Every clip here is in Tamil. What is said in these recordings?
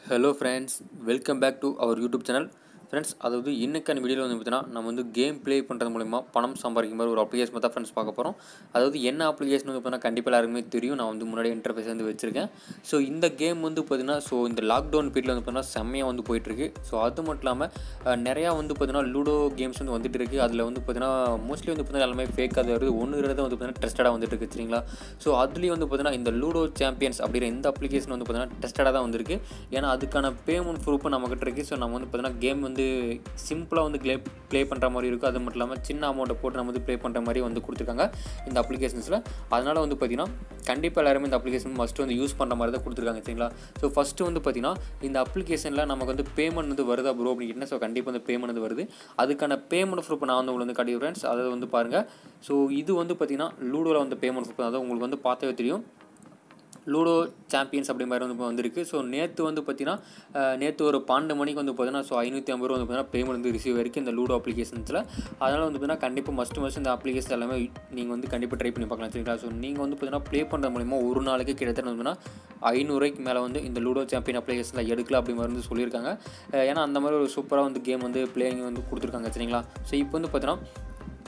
hello friends welcome back to our YouTube channel friends அதாவது இன்னைக்கான வீடியோவில் வந்து பார்த்தீங்கன்னா நம்ம வந்து கேம் ப்ளே பண்ணுறது மூலிமா பணம் சம்பாதிக்கும் மாதிரி ஒரு அப்ளிகேஷன் தான் ஃப்ரெண்ட்ஸ் பார்க்க போகிறோம் அதாவது என்ன அப்ளிகேஷன் வந்து பார்த்தீங்கன்னா கண்டிப்பாக எல்லாருக்குமே தெரியும் நான் வந்து முன்னாடி இன்டர்ஃபேஸ் வந்து வச்சுருக்கேன் ஸோ இந்த கேம் வந்து பார்த்தீங்கன்னா ஸோ இந்த லாக்டவுன் பீரியடில் வந்து பார்த்தீங்கன்னா செம்மையாக வந்து போயிட்டுருக்கு ஸோ அது மட்டும் இல்லாமல் அஹ், நிறையா வந்து பார்த்தீங்கன்னா லூடோ கேம்ஸ் வந்து வந்துட்டு இருக்குது அதில் வந்து பார்த்தீங்கன்னா மோஸ்ட்லி வந்து பார்த்தீங்கன்னா எல்லாமே ஃபேக் அது வருது ஒன்று வந்து பார்த்தீங்கன்னா டெஸ்டடாக வந்துட்டு இருக்கு சரிங்களா ஸோ அதுலேயும் வந்து பார்த்தீங்கன்னா இந்த லூடோ சாம்பியன்ஸ் அப்படிங்கிற இந்த அப்ளிகேஷன் வந்து பார்த்தீங்கன்னா டெஸ்டடாக தான் வந்திருக்கு ஏன்னா அதுக்கான பேமெண்ட் ப்ரூஃப் நம்மக்கிட்ட இருக்குது ஸோ நம்ம வந்து பார்த்தீங்கன்னா கேம் வந்து சிம்பிளாக வந்து ப்ளே ப்ளே பண்ணுற மாதிரி இருக்கும் அது மட்டும் இல்லாமல் சின்ன அமௌண்ட்டை போட்டு நம்ம வந்து ப்ளே பண்ணுற மாதிரி வந்து கொடுத்துருக்காங்க இந்த அப்ளிகேஷன்ஸில் அதனால் வந்து பார்த்தீங்கன்னா கண்டிப்பாக எல்லாருமே இந்த அப்ளிகேஷன் மஸ்ட்டு வந்து யூஸ் பண்ணுற மாதிரி தான் கொடுத்துருக்காங்க சரிங்களா ஸோ ஃபஸ்ட்டு வந்து பார்த்தீங்கன்னா இந்த அப்ளிகேஷனில் நமக்கு வந்து பேமெண்ட் வந்து வருதா ப்ரோ அப்படின்னு ஸோ கண்டிப்பாக வந்து பேமெண்ட் வந்து வருது அதுக்கான பேமெண்ட் ப்ரூஃப் நான் வந்து உங்களுக்கு வந்து காட்டி ஃப்ரெண்ட்ஸ் அதை வந்து பாருங்கள் ஸோ இது வந்து பார்த்தீங்கன்னா லூடோவில் வந்து பேமெண்ட் ப்ரூஃப் அதாவது உங்களுக்கு வந்து பார்த்தவே தெரியும் லூடோ சாம்பியன்ஸ் அப்படி மாதிரி வந்து இப்போ வந்திருக்கு ஸோ நேற்று வந்து பார்த்தீங்கன்னா நேற்று ஒரு பன்னெண்டு மணிக்கு வந்து பார்த்தீங்கன்னா ஸோ ஐநூற்றி ஐம்பது ரூபா வந்து பார்த்தீங்கன்னா பேமெண்ட் வந்து ரிசீவ் ஆயிருக்கு இந்த லூடோ அப்ளிகேஷன்ஸில் அதனால் வந்து பார்த்தீங்கன்னா கண்டிப்பாக மஸ்ட் மஸ்ட் இந்த அப்ளிகேஷன் எல்லாமே நீங்கள் வந்து கண்டிப்பாக ட்ரை பண்ணி பார்க்கலாம் சரிங்களா ஸோ நீங்கள் வந்து பார்த்தீங்கன்னா ப்ளே பண்ணுற மூலிமா ஒரு நாளைக்கு கிட்டத்தட்ட வந்து பார்த்தீங்கன்னா ஐநூறுரூவாய்க்கு மேலே வந்து இந்த லூடோ சாம்பியன் அப்ளிகேஷனில் எடுக்கலாம் அப்படி மாதிரி வந்து சொல்லியிருக்காங்க அஹ் ஏன்னா அந்த மாதிரி ஒரு சூப்பராக வந்து கேம் வந்து பிளேயிங் வந்து கொடுத்துருக்காங்க சரிங்களா ஸோ இப்போ வந்து பார்த்தீங்கன்னா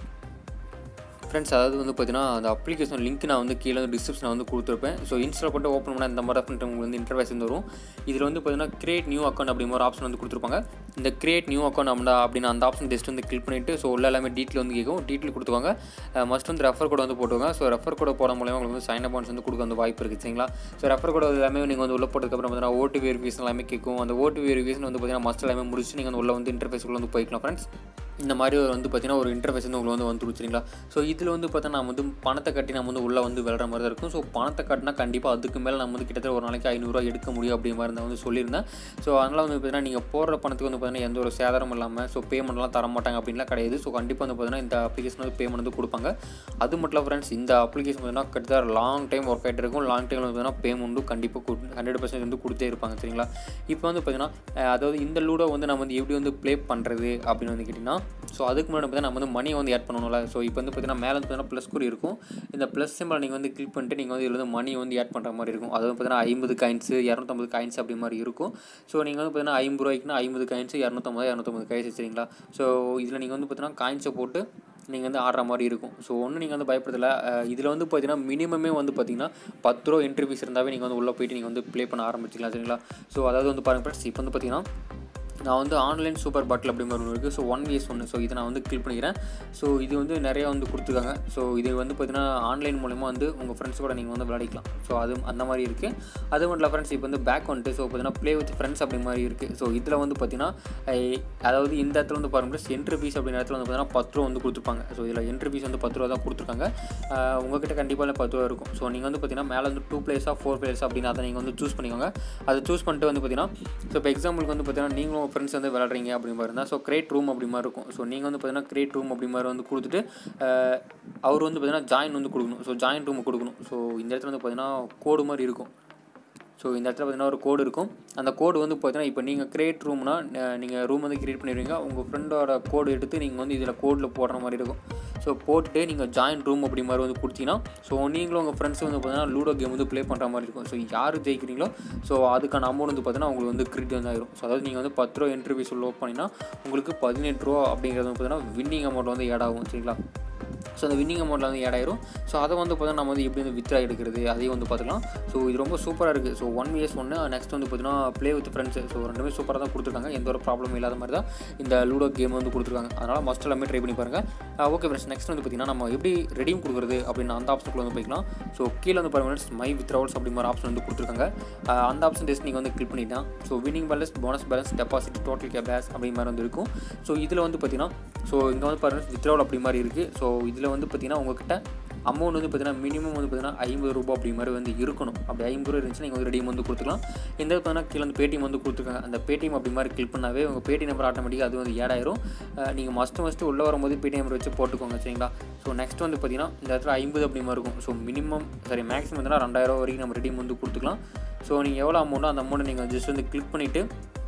ஃப்ரெண்ட்ஸ் அதாவது வந்து பார்த்தீங்கன்னா அந்த அப்ளிகேஷன் லிங்க் நான் வந்து கீழே வந்து டிஸ்கிரிப்ஷன் வந்து கொடுத்துருப்பேன் ஸோ இன்ஸ்டால் பண்ணிட்டு ஓப்பன் பண்ணால் இந்த மாதிரி தான் பண்ணிட்டு உங்களுக்கு வந்து இன்டர்வேஸ் வந்து வரும் இதில் வந்து பார்த்தீங்கன்னா கிரியேட் நியூ அக்கௌண்ட் அப்படிங்கிற ஒரு ஆப்ஷன் வந்து கொடுத்துருப்பாங்க இந்த கிரியேட் நியூ அக்கௌண்ட் அப்படின்னா அப்படின்னு அந்த ஆப்ஷன் ஜஸ்ட் வந்து கிளிக் பண்ணிவிட்டு ஸோ உள்ள எல்லாமே டீட்டெயில் வந்து கேட்கும் டீட்டெயில் கொடுத்துவாங்க மஸ்ட் வந்து ரெஃபர் கோட் வந்து போட்டுவாங்க ஸோ ரெஃபர் கோட் போட மூலமாக உங்களுக்கு வந்து சைன் அப் வந்து கொடுக்க வந்து வாய்ப்பு இருக்குது சரிங்களா ஸோ ரெஃபர் கோட் எல்லாமே நீங்கள் வந்து உள்ள போட்டதுக்கப்புறம் பார்த்தீங்கன்னா ஓட்டு வெரிஃபிகேஷன் எல்லாமே கேட்கும் அந்த ஓட்டு வெரிஃபிகேஷன் வந்து பார்த்தீங்கன்னா மஸ்ட் எல்லாமே முடிச்சு நீங்கள் வந்து உள்ள வந்து இன்டர்ஃபேஸ்க்குள்ள வந்து போய்க்கலாம் ஃப்ரெண்ட்ஸ் இந்த மாதிரி ஒரு வந்து பார்த்தீங்கன்னா ஒரு இன்டர்ஃபேஸ் வந்து உங்களுக்கு வந்து வந்து சரிங்களா ஸோ இதில் வந்து பார்த்தா நம்ம வந்து பணத்தை கட்டி நம்ம வந்து உள்ளே வந்து விளையாடுற மாதிரி தான் இருக்கும் ஸோ பணத்தை கட்டினா கண்டிப்பாக அதுக்கு மேலே நம்ம வந்து கிட்டத்தட்ட ஒரு நாளைக்கு ஐநூறுரூவா எடுக்க முடியும் அப்படி மாதிரி நான் வந்து சொல்லியிருந்தேன் ஸோ அதனால் வந்து பார்த்தீங்கன்னா நீங்கள் போடுற பணத்துக்கு வந்து பார்த்தீங்கன்னா எந்த ஒரு சேதாரமும் இல்லாமல் ஸோ பேமெண்ட்லாம் தர மாட்டாங்க அப்படின்லாம் கிடையாது ஸோ கண்டிப்பாக வந்து பார்த்தீங்கன்னா இந்த அப்ளிகேஷன் வந்து பேமெண்ட் வந்து கொடுப்பாங்க அது மட்டும் இல்லை ஃப்ரெண்ட்ஸ் இந்த அப்ளிகேஷன் பார்த்தீங்கன்னா கிட்டத்தட்ட லாங் டைம் ஒர்க் ஆகிட்டு இருக்கும் லாங் டைம் வந்து பார்த்தீங்கன்னா பேமெண்ட்டும் கண்டிப்பாக ஹண்ட்ரட் பர்சன்ட் வந்து கொடுத்தே இருப்பாங்க சரிங்களா இப்போ வந்து பார்த்தீங்கன்னா அஹ், அதாவது இந்த லூடோ வந்து நம்ம வந்து எப்படி வந்து ப்ளே பண்ணுறது அப்படின்னு வந்து கேட்டிங்கன்னா ஸோ அதுக்கு முன்னாடி பார்த்தீங்கன்னா நம்ம வந்து மணியை வந்து ஆட் பண்ணணும்ல ஸோ இப்போ வந்து பார்த்தீங்கன்னா மேலே வந்து பார்த்தீங்கன்னா ப்ளஸ் குறி இருக்கும் இந்த ப்ளஸ் சிம்பிள் நீங்கள் வந்து கிளிக் பண்ணிட்டு நீங்கள் வந்து இதில் வந்து மணி வந்து ஆட் பண்ணுற மாதிரி இருக்கும் அதாவது பார்த்தீங்கன்னா ஐம்பது காயின்ஸு இரநூத்தம்பது காயின்ஸ் அப்படி மாதிரி இருக்கும் ஸோ நீங்கள் வந்து பார்த்தீங்கன்னா ஐம்பது ரூபாய்க்குனா ஐம்பது காயின்ஸ் இரநூத்தம்பது இரநூத்தம்பது காயின்ஸ் சரிங்களா ஸோ இதில் நீங்கள் வந்து பார்த்தீங்கன்னா காயின்ஸை போட்டு நீங்கள் வந்து ஆடுற மாதிரி இருக்கும் ஸோ ஒன்றும் நீங்கள் வந்து பயப்படுறதில்ல இதில் வந்து பார்த்தீங்கன்னா மினிமமே வந்து பார்த்தீங்கன்னா பத்து ரூபா என்ட்ரி ஃபீஸ் இருந்தாவே நீங்கள் வந்து உள்ளே போயிட்டு நீங்கள் வந்து ப்ளே பண்ண ஆரம்பிச்சிக்கலாம் சரிங்களா ஸோ அதாவது வந்து பாருங்கள் ஃப்ரெண்ட்ஸ் இப்போ வந்து பார்த்தீங்கன்னா நான் வந்து ஆன்லைன் சூப்பர் பாட்டில் அப்படி மாதிரி ஒன்று இருக்குது ஸோ ஒன் விஎஸ் ஒன்று ஸோ இதை நான் வந்து கிளிக் பண்ணிக்கிறேன் ஸோ இது வந்து நிறையா வந்து கொடுத்துருக்காங்க ஸோ இது வந்து பார்த்தீங்கன்னா ஆன்லைன் மூலமா வந்து உங்கள் ஃப்ரெண்ட்ஸ் கூட நீங்கள் வந்து விளையாடிக்கலாம் ஸோ அது அந்த மாதிரி இருக்குது அது மட்டும் இல்லை ஃப்ரெண்ட்ஸ் இப்போ வந்து பேக் வந்துட்டு ஸோ பார்த்தீங்கன்னா ப்ளே வித் ஃப்ரெண்ட்ஸ் அப்படி மாதிரி இருக்குது ஸோ இதில் வந்து பார்த்தீங்கன்னா ஐ- அதாவது இந்த இடத்துல வந்து பாருங்கள் என்ட்ரி ஃபீஸ் அப்படின்ற இடத்துல வந்து பார்த்தீங்கன்னா பத்து ரூபா வந்து கொடுத்துருப்பாங்க ஸோ இதில் என்ட்ரி ஃபீஸ் வந்து பத்து ரூபா தான் கொடுத்துருக்காங்க ஆஹ் உங்ககிட்ட கண்டிப்பாக பத்து ரூபா இருக்கும் ஸோ நீங்கள் வந்து பார்த்தீங்கன்னா மேலே வந்து டூ பிளேஸாக ஃபோர் பிளேஸ் அப்படின்னு அதை நீங்கள் வந்து சூஸ் பண்ணிக்கோங்க அதை சூஸ் பண்ணிட்டு வந்து பார்த்தீங்கன்னா ஸோ இப்போ எக்ஸாம்பிளுக்கு வந்து பார்த்தீங்கன்னா நீங்களும் உங்கள் ஃப்ரெண்ட்ஸ் வந்து விளாட்றீங்க அப்படி மாதிரி இருந்தால் ஸோ கிரேட் ரூம் அப்படி மாதிரி இருக்கும் ஸோ நீங்கள் வந்து பார்த்தீங்கன்னா கிரேட் ரூம் அப்படி மாதிரி வந்து கொடுத்துட்டு ஆஹ் அவர் வந்து பார்த்தீங்கன்னா ஜாயின் வந்து கொடுக்கணும் ஸோ ஜாயின் ரூம் கொடுக்கணும் ஸோ இந்த இடத்துல வந்து பார்த்தீங்கன்னா கோடு மாதிரி இருக்கும் ஸோ இந்த இடத்துல பார்த்தீங்கன்னா ஒரு கோடு இருக்கும் அந்த கோடு வந்து பார்த்தீங்கன்னா இப்போ நீங்கள் கிரியேட் ரூம்னா நீங்கள் ரூம் வந்து கிரியேட் பண்ணிடுவீங்க உங்கள் ஃப்ரெண்டோட கோடு எடுத்து நீங்கள் வந்து இதில் கோடில் போடுற மாதிரி இருக்கும் ஸோ போட்டுட்டு நீங்கள் ஜாயின் ரூம் அப்படி மாதிரி வந்து கொடுத்தீங்கன்னா ஸோ நீங்களும் உங்கள் ஃப்ரெண்ட்ஸும் வந்து பார்த்தீங்கன்னா லூடோ கேம் வந்து ப்ளே பண்ணுற மாதிரி இருக்கும் ஸோ யார் ஜெயிக்கிறீங்களோ ஸோ அதுக்கான அமௌண்ட் வந்து பார்த்தீங்கன்னா உங்களுக்கு வந்து கிரெடிட் வந்து ஆயிரும் ஸோ அதாவது நீங்கள் வந்து பத்து ரூபா என்ட்ரி ஃபீஸ் லோ பண்ணிங்கன்னா உங்களுக்கு பதினெட்டு ரூபா அப்படிங்கிறது வந்து பார்த்தீங்கன்னா வின்னிங் அமௌண்ட் வந்து ஆட் ஆகும் சரிங்களா ஸோ அந்த வின்னிங் அமௌண்ட்டில் வந்து ஆட் ஆயிரும் ஸோ அதை வந்து பார்த்தீங்கன்னா நம்ம வந்து எப்படி வந்து வித்ரா எடுக்கிறது அதையும் வந்து பார்த்துக்கலாம் ஸோ இது ரொம்ப சூப்பராக இருக்குது ஸோ ஒன் இயர்ஸ் ஒன்று நெக்ஸ்ட் வந்து பார்த்தீங்கன்னா ப்ளே வித் ஃப்ரெண்ட்ஸ் ஸோ ரெண்டுமே சூப்பராக தான் கொடுத்துருக்காங்க எந்த ஒரு ப்ராப்ளம் இல்லாத மாதிரி தான் இந்த லூடோ கேம் வந்து கொடுத்துருக்காங்க அதனால் மஸ்ட் எல்லாமே ட்ரை பண்ணி பாருங்கள் ஓகே ஃப்ரெண்ட்ஸ் நெக்ஸ்ட் வந்து பார்த்தீங்கன்னா நம்ம எப்படி ரெடீம் கொடுக்குறது அப்படின்னு அந்த ஆப்ஷனுக்குள்ள வந்து போய்க்கலாம் ஸோ கீழே வந்து பாருங்கள் மை வித்ராவல்ஸ் அப்படி மாதிரி ஆப்ஷன் வந்து கொடுத்துருக்காங்க அஹ் அந்த ஆப்ஷன் டெஸ்ட் நீங்கள் வந்து கிளிக் பண்ணிட்டா so winning balance bonus balance deposit total கேபேஸ் அப்படி மாதிரி வந்து இருக்கும் ஸோ இதில் வந்து பார்த்தீங்கன்னா ஸோ இங்கே வந்து பாருங்கள் வித்ராவல் அப்படி மாதிரி இருக்குது ஸோ இதில் வந்து பார்த்தீங்கன்னா உங்ககிட்ட அமௌண்ட் வந்து பார்த்தீங்கன்னா மினிமம் வந்து பார்த்தீங்கன்னா ஐம்பது ரூபா அப்படி மாதிரி வந்து இருக்கணும் அப்படி ஐம்பது ரூபா இருந்துச்சுன்னா நீங்கள் வந்து ரெடியும் வந்து கொடுத்துக்கலாம் இந்த பார்த்தீங்கன்னா கீழே வந்து பேடிஎம் வந்து கொடுத்துருக்காங்க அந்த பேடிஎம் அப்படி மாதிரி கிளிக் பண்ணாவே உங்கள் பேடிஎம் நம்பர் ஆட்டோமேட்டிக்காக அது வந்து ஏட் ஆயிரும் நீங்கள் மஸ்ட்டு மஸ்ட்டு உள்ளே வரும்போது பேடிஎம் நம்பர் வச்சு போட்டுக்கோங்க சரிங்களா ஸோ நெக்ஸ்ட் வந்து பார்த்தீங்கன்னா இந்த இடத்துல ஐம்பது அப்படி மாதிரி இருக்கும் ஸோ மினிமம் சரி மேக்ஸிமம் வந்து ரெண்டாயிரம் வரைக்கும் நம்ம ரெடியும் வந்து கொடுத்துக்கலாம் ஸோ நீங்கள் எவ்வளோ அமௌண்ட்டோ அந்த அமௌண்ட்டை நீங்கள் ஜஸ்ட் வந்து கிளிக் பண்ணிவிட்டு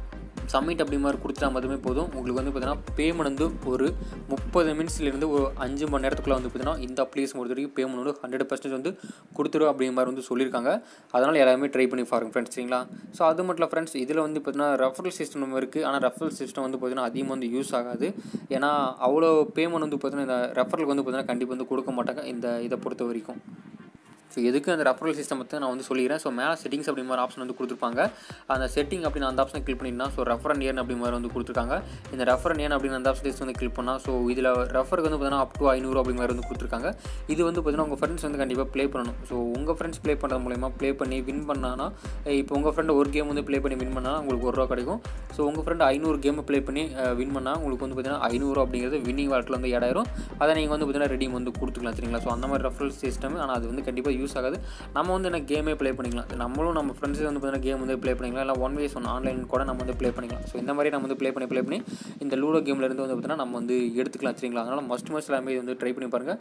சப்மிட் அப்படி மாதிரி கொடுத்தா மட்டுமே போதும் உங்களுக்கு வந்து பார்த்தீங்கன்னா பேமெண்ட் வந்து ஒரு முப்பது மினிட்ஸ்லேருந்து ஒரு அஞ்சு மணி நேரத்துக்குள்ளே வந்து பார்த்தீங்கன்னா இந்த அப்ளிகேஷன் பொறுத்த வரைக்கும் பேமெண்ட் வந்து ஹண்ட்ரட் பர்சன்டேஜ் வந்து கொடுத்துரும் அப்படிங்கிற மாதிரி வந்து சொல்லியிருக்காங்க அதனால் எல்லாருமே ட்ரை பண்ணி பாருங்க ஃப்ரெண்ட்ஸ் சரிங்களா ஸோ அது மட்டும் இல்லை ஃப்ரெண்ட்ஸ் இதில் வந்து பார்த்தீங்கன்னா ரெஃபரல் சிஸ்டம் இருக்குது ஆனால் ரெஃபரல் சிஸ்டம் வந்து பார்த்தீங்கன்னா அதிகமாக வந்து யூஸ் ஆகாது ஏன்னா அவ்வளோ பேமெண்ட் வந்து பார்த்தீங்கன்னா இந்த ரெஃபரலுக்கு வந்து பார்த்தீங்கன்னா கண்டிப்பாக வந்து கொடுக்க மாட்டாங்க இந்த இதை பொறுத்த வரைக்கும் ஸோ எதுக்கு அந்த ரெஃபரல் சிஸ்டம் பற்றி நான் வந்து சொல்லிடுறேன் ஸோ மேலே செட்டிங்ஸ் அப்படி மாதிரி ஆப்ஷன் வந்து கொடுத்துருப்பாங்க அந்த செட்டிங் அப்படின்னு அந்த ஆப்ஷனை கிளிக் பண்ணினா ஸோ ரெஃபரன் ஏன் அப்படி மாதிரி வந்து கொடுத்துருக்காங்க இந்த ரெஃபரன் ஏன் அப்படின்னு அந்த ஆப்ஷன் வந்து கிளிக் பண்ணால் ஸோ இதில் ரெஃபருக்கு வந்து பார்த்தீங்கன்னா அப் டு ஐநூறு அப்படி மாதிரி வந்து கொடுத்துருக்காங்க இது வந்து பார்த்தீங்கன்னா உங்கள் ஃப்ரெண்ட்ஸ் வந்து கண்டிப்பாக ப்ளே பண்ணணும் ஸோ உங்கள் ஃப்ரெண்ட்ஸ் ப்ளே பண்ணுறது மூலயமா ப்ளே பண்ணி வின் பண்ணானா இப்போ உங்கள் ஃப்ரெண்டு ஒரு கேம் வந்து ப்ளே பண்ணி வின் பண்ணால் உங்களுக்கு ஒரு ரூபா கிடைக்கும் ஸோ உங்கள் ஃப்ரெண்டு ஐநூறு கேம் ப்ளே பண்ணி வின் பண்ணால் உங்களுக்கு வந்து பார்த்தீங்கன்னா ஐநூறு அப்படிங்கிறது வின்னிங் வாலெட்டில் வந்து ஏடாயிரும் அதை நீங்கள் வந்து பார்த்தீங்கன்னா ரெடீம் வந்து கொடுத்துக்கலாம் சரிங்களா ஸோ அந்த மாதிரி ரெஃபரல் சிஸ்டம் ஆனால் அது வந்து கண்டிப்பாக யூஸ் ஆகாது நம்ம வந்து என்ன கேமே ப்ளே பண்ணிக்கலாம் நம்மளும் நம்ம ஃப்ரெண்ட்ஸே வந்து பார்த்தீங்கன்னா கேம் வந்து ப்ளே பண்ணிக்கலாம் இல்லை ஒன் வேஸ் ஒன் ஆன்லைன் கூட நம்ம வந்து ப்ளே பண்ணிக்கலாம் ஸோ இந்த மாதிரி நம்ம வந்து ப்ளே பண்ணி ப்ளே பண்ணி இந்த லூடோ கேம்லேருந்து வந்து பார்த்தீங்கன்னா நம்ம வந்து எடுத்துக்கலாம் சரிங்களா அதனால் மஸ்ட் மஸ்ட் எல்லாமே வந்து ட்ரை பண்ணி பாருங்கள்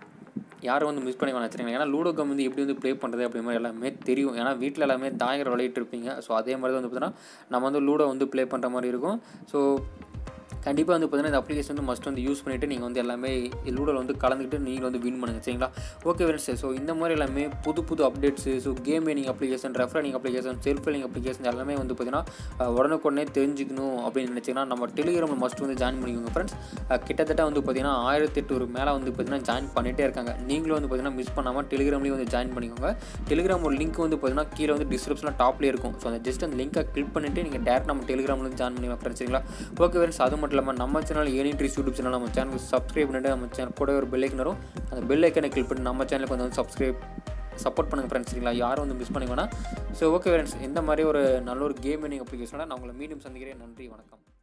யாரும் வந்து மிஸ் பண்ணி வேணாம் சரிங்களா ஏன்னா லூடோ கேம் வந்து எப்படி வந்து ப்ளே பண்ணுறது அப்படி மாதிரி எல்லாமே தெரியும் ஏன்னா வீட்டில் எல்லாமே தாயகர் விளையாட்டு இருப்பீங்க ஸோ அதே மாதிரி தான் வந்து பார்த்தீங்கன்னா நம்ம வந்து லூடோ வந்து ப்ளே பண்ணுற மாதிரி இருக்கும் ஸோ கண்டிப்பாக வந்து பார்த்தீங்கன்னா இந்த அப்ளிகேஷன் வந்து மஸ்ட் வந்து யூஸ் பண்ணிவிட்டு நீங்கள் வந்து எல்லாமே லூடோவில் வந்து கலந்துக்கிட்டு நீங்கள் வந்து வின் பண்ணுங்கள் சரிங்களா ஓகே ஃப்ரெண்ட்ஸ் ஸோ இந்த மாதிரி எல்லாமே புது புது அப்டேட்ஸு ஸோ கேம் ஏனிங் application referring application self link application எல்லாமே வந்து பார்த்தீங்கன்னா உடனுக்குடனே தெரிஞ்சுக்கணும் அப்படின்னு நினச்சிங்கன்னா நம்ம டெலிகிராமில் மஸ்ட் வந்து ஜாயின் பண்ணிக்கோங்க ஃப்ரெண்ட்ஸ் கிட்டத்தட்ட வந்து பார்த்தீங்கன்னா ஆயிரத்தி எட்டு மேலே வந்து பார்த்தீங்கன்னா ஜாயின் பண்ணிகிட்டே இருக்காங்க நீங்களும் வந்து பார்த்தீங்கன்னா மிஸ் பண்ணாமல் டெலிகிராம்லேயும் வந்து ஜாயின் பண்ணிக்கோங்க டெலிகிராம் ஒரு லிங்க் வந்து பார்த்தீங்கன்னா கீழே வந்து டிஸ்கிரிப்ஷனில் டாப்லேயே இருக்கும் ஸோ அந்த ஜஸ்ட் அந்த லிங்கை கிளிக் பண்ணிவிட்டு நீங்கள் டேரக்ட் நம்ம டெலிகிராமில் வந்து ஜாயின் பண்ணிக்கலாம் ஃப்ரெண்ட்ஸ் சரிங்களா ஓகே ஃப்ரெண்ட்ஸ் அது மட்டும் இல்லாமல் நம்ம சேனல் ஏனி ட்ரீஸ் யூடியூப் சேனல் நம்ம சேனலுக்கு சப்ஸ்கிரைப் பண்ணிட்டு நம்ம சேனல் கூட ஒரு பெல் ஐக்கன் வரும் அந்த பெல் ஐக்கனை கிளிக் பண்ணி நம்ம சேனலுக்கு வந்து சப்ஸ்கிரைப் சப்போர்ட் பண்ணுங்கள் ஃப்ரெண்ட்ஸ் சரிங்களா யாரும் வந்து மிஸ் பண்ணி வேணாம் ஸோ ஓகே ஃப்ரெண்ட்ஸ் இந்த மாதிரி ஒரு நல்ல ஒரு கேம் வினிங் அப்ளிகேஷனோட நான் உங்களை மீண்டும் சந்திக்கிறேன் நன்றி வணக்கம்